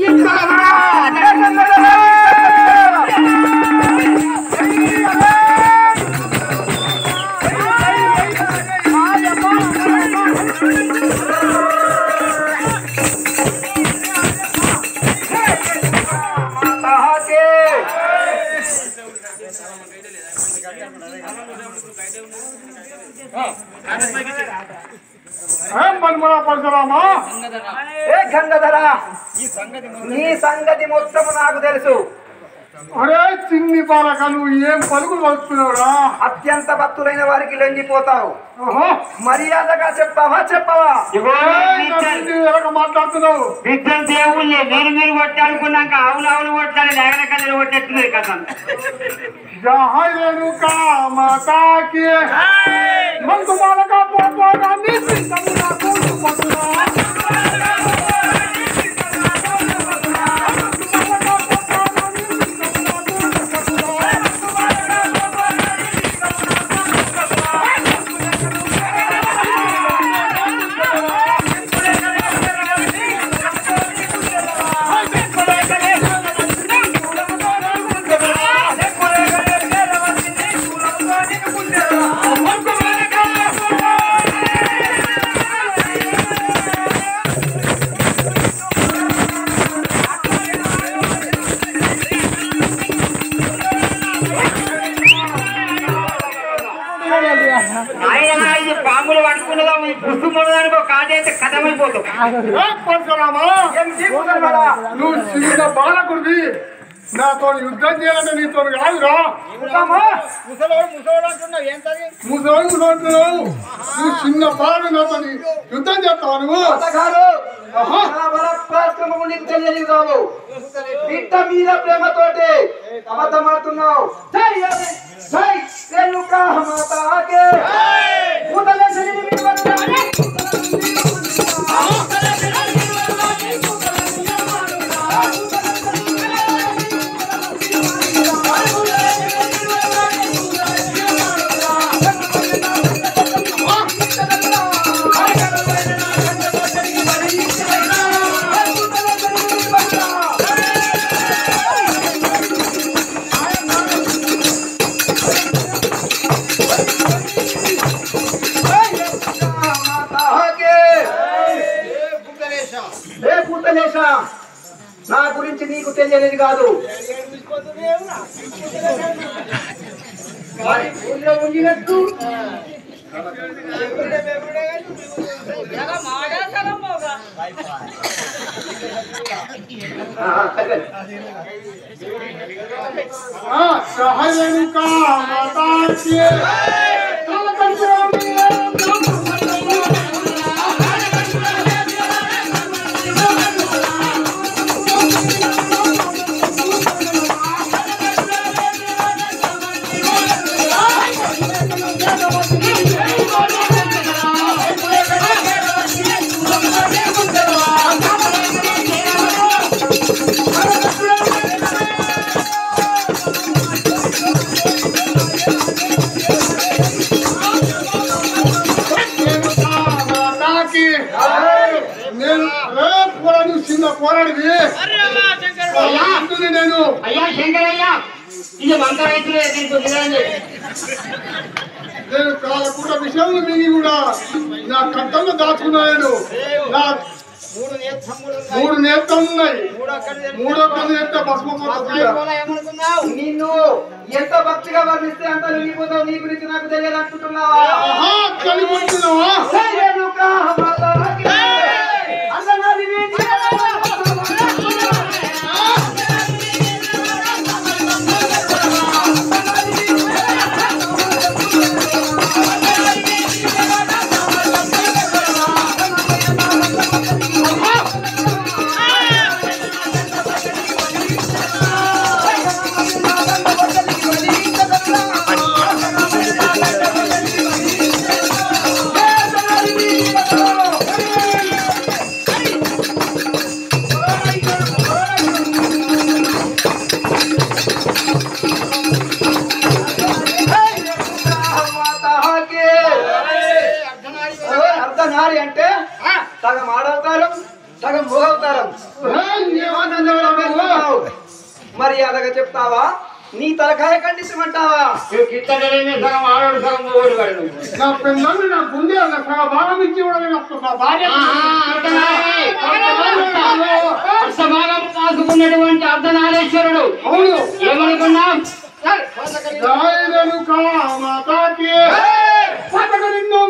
ఏం పనిమల పరశురామా ఏ గంగధర నీ సంగతి మొత్తము నాకు తెలుసు అరే చిన్ని బాలక నువ్వు ఏం పలుకులు పలుకుతున్నావురా అత్యంత భక్తులైన వారికి లొంగిపోతావు ఓహో మర్యాదగా చెప్పావా చెప్పవా ఏయ్, నా చిన్ని ఎలాగ మాట్లాడుతున్నావు విద్యుత్ దేవుళ్ళే మీరు మీరు కొట్టాలనుకున్నాక ఆవులు ఆవులు కొట్టాలి లేగన కళ్ళు కొట్టేస్తుంది కథ జహాయ్ రేణుకా మాతాకి మందు బాలక పోపోనా నీ సింతము నాకు సుమతురా. ఆయన ఇది పాములు పట్టుకున్నదా ఈ పుస్తు మొదలనుకో కాటైతే కథమైపోతాం ఏం పరశురామా ఏం తీసుకున్నాడా నువ్వు చిన్న బాలకుడివి నాతో యుద్ధం చేయాలంటే నీతో కాదురా ముసలోడు ముసలోడు అంటున్నావు నువ్వు చిన్న బాలుడు నాతో యుద్ధం చేస్తావా నువ్వు గారు నా బలపరాక్రమము నీకు తెలియదు కావు బిడ్డ మీద ప్రేమతోటి అబద్ధమాడుతున్నావు జై హరి, జై రేణుకా మాతాకే భూతలేశని నిమిత్తం మాతాకే ఏ భూతలేశ నా గురించి నీకు తెలియనిది కాదు మరి ఊళ్ళో ఉండినట్టు ఆ, తగ్గదు. ఆ, సహాయనుకా మాతాకి మాతాకి నేను ఏ పోరా నువ్వు చిన్న పోరాడివి అంటుంది నేను అయ్యా శంకరయ్య ఇది మంత రైతులే దీనికి వదిలేయండి. నేను కాలకుండా విషయంలో మిగి కూడా నా కంఠంలో దాచుకున్నా నేను నా మూడు నేత్రాలు ఉన్నాయి మూడో కన్ను నేత్ర భస్మ నిన్ను ఎంత భక్తిగా వర్ణిస్తే అంత లొంగిపోతావు నీ గురించి నాకు తెలియదు అనుకుంటున్నావా ఆహా కలిపొచ్చినావా జై రేణుకా మాతాకే. అందనాది వీధి. మాతాకే. అర్ధనారి అంటే సగం ఆడవతారం సగం భోగవతారం ఏయ్, ఏమన్నా మర్యాదగా చెప్తావా నీ తలకాయ ఖండించమంటావా కిత్తడలేని సగం ఆడోడు సగం ఓడి పడు నా పిల్లల్ని నా గుండె నా సగ భాగం ఇచ్చి కూడా నేను అప్పుడు నా భార్య అష్టభాగం కాసుకున్నటువంటి అర్ధనారేశ్వరుడు అవును ఏమనుకున్నాం రాయలను కామాతాకి పదకొండు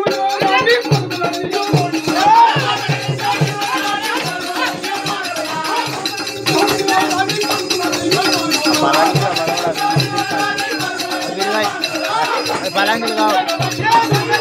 పలాంగిలు కావు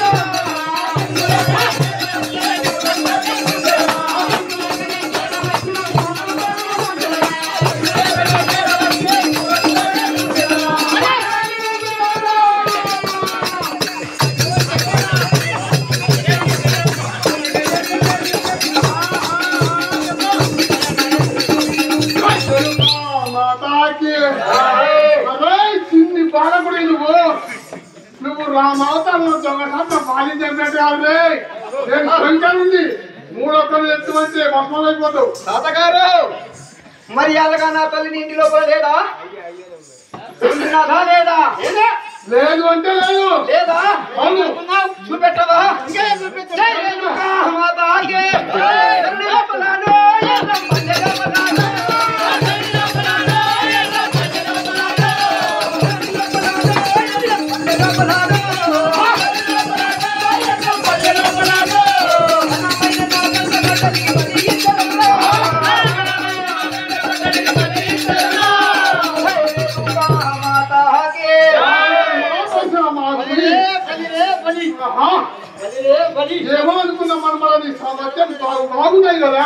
మాతాకి అరే చిన్ని బాలకుడి నువ్వు నువ్వు రామావతారంలో దొంగ పాలి చెప్పినట్టు కాదు రే నేను కొంచెం ఉంది మూడొక్కరు ఎత్తుమంటే భస్మైపోతావు తాతగారు మర్యాదగా నా తల్లిని ఇంటి లోపల లేదా ఉన్నదా లేదా లేదు అంటే లేదు లేదా అవును చూపెట్టవా జై రేణుకా మాతాకి. ఎర్రి లోపలను, ఎర్రమ్మ జగమలను. మాతాకి. ఏమో అనుకున్నా మనం మనది సామర్థ్యం బాగు బాగున్నాయి కదా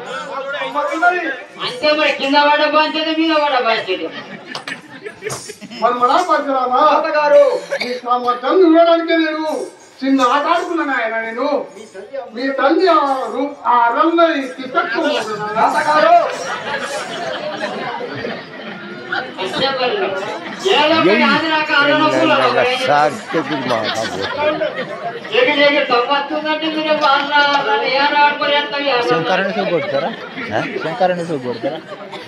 అంతే మరి కింద పడ బాధ్యత మీద పడ బాధ్యత మనం మన పరశురామా తాతగారు నీ సామర్థ్యం చూడడానికి నేను చిన్న ఆట ఆడుకున్నాను ఆయన నేను మీ తల్లి ఆ రూ- ఆ అరల్లో తీసుకొచ్చుకోబోతున్నాను తాతగారు అంతే మరి ఏదో ఒకటి ఆది రాక అన్ననొప్పులు ఒకటి. ఏగి ఏగి తవ్వొస్తుందంటే మీరు వాళ్ళ వాళ్ళ ఏరా ఆడుకొని ఎంత ఏరా? శంకరుని సూ కొడతారా శంకరుని సూ కొడతారా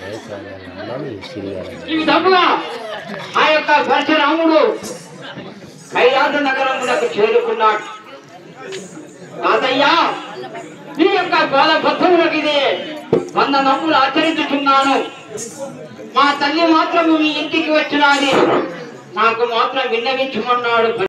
ఇవి తప్పుగా ఆ యొక్క పరశురాముడు కైలాస నగరమునకు చేరుకున్నాడు తాతయ్య నీ యొక్క బాల భక్తులకు ఇది వంద నమ్ములు ఆచరించుతున్నాను మా తల్లి మాత్రము మీ ఇంటికి వచ్చినది నాకు మాత్రం విన్నవించమన్నాడు